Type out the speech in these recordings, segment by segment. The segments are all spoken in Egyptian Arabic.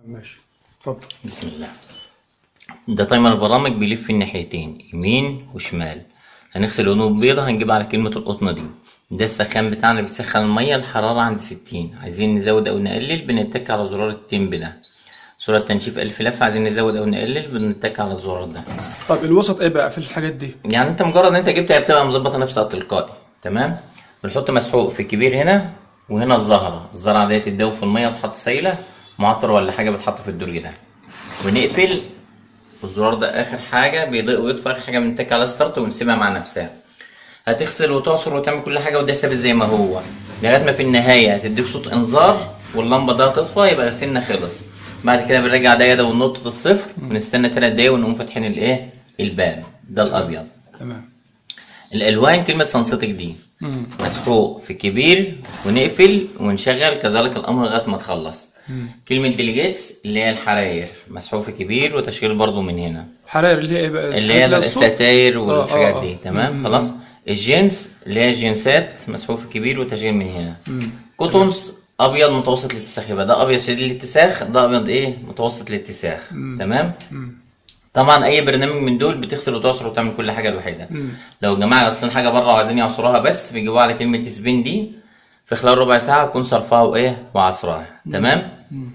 ماشي اتفضل بسم الله ده تايمر البرامج بيلف في الناحيتين يمين وشمال هنغسل هدوم بيضة هنجيب على كلمة القطنة دي ده السخان بتاعنا بيسخن المية الحرارة عند ستين عايزين نزود أو نقلل بنتك على زرار التيمب ده صورة تنشيف ألف لفة عايزين نزود أو نقلل بنتك على الزرار ده طب الوسط ايه بقى في الحاجات دي يعني انت مجرد ان انت جبت هي بتبقى مظبطه نفسها تلقائي تمام بنحط مسحوق في الكبير هنا وهنا الزهره الزرعه ديت تتدوب في الميه وتحط سايله معطر ولا حاجه بتحط في الدرج ده ونقفل الزرار ده اخر حاجه بيضيء ويطفي اخر حاجه بنتك على ستارت ونسيبها مع نفسها هتغسل وتعصر وتعمل كل حاجه وده ثابت زي ما هو لغايه ما في النهايه هتديك صوت انذار واللمبه ده هتطفى يبقى غسلنا خلص بعد كده بنرجع ده ده ونقطه الصفر ونستنى ثلاث دقايق ونقوم فاتحين الايه الباب ده الابيض تمام الالوان كلمه سنسيتك دي مم. مسحوق في كبير ونقفل ونشغل كذلك الامر لغايه ما تخلص كلمه ديليجيتس اللي هي الحراير مسحوق في كبير وتشغيل برضو من هنا حراير اللي هي ايه بقى اللي هي الصوف؟ الستاير آه، والحاجات آه، دي آه. تمام مم. خلاص الجنس اللي هي الجنسات مسحوق في كبير وتشغيل من هنا كوتونز ابيض متوسط الاتساخ يبقى ده ابيض شديد الاتساخ ده ابيض ايه متوسط الاتساخ تمام طبعا اي برنامج من دول بتغسل وتعصر وتعمل كل حاجه لوحدها لو الجماعه غاسلين حاجه بره وعايزين يعصروها بس بيجيبوها على كلمه سبين دي في خلال ربع ساعه تكون صرفها وايه وعصرها تمام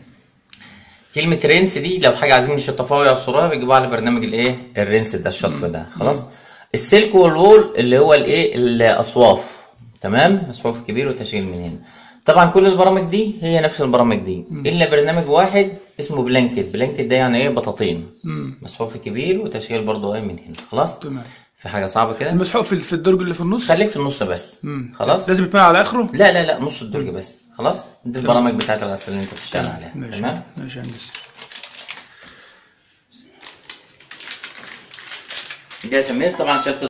كلمة رينس دي لو حاجة عايزين يشطفوها ويعصروها بيجيبوها على برنامج الايه؟ الرينس ده الشطف ده خلاص؟ السلك والوول اللي هو الايه؟ الاصواف تمام؟ مسحوف كبير وتشغيل من هنا. طبعا كل البرامج دي هي نفس البرامج دي الا برنامج واحد اسمه بلانكت، بلانكت ده يعني ايه؟ بطاطين. مم. مسحوف كبير وتشغيل برضه ايه من هنا خلاص؟ تمام في حاجة صعبة كده؟ المسحوق في في الدرج اللي في النص خليك في النص بس مم. خلاص؟ لازم يتمنع على اخره لا لا لا نص الدرج بس خلاص؟ دي البرامج بتاعت الغسالة اللي انت بتشتغل عليها ماشي تمام؟ ماشي يا هندسه دي يا سمير طبعا شتت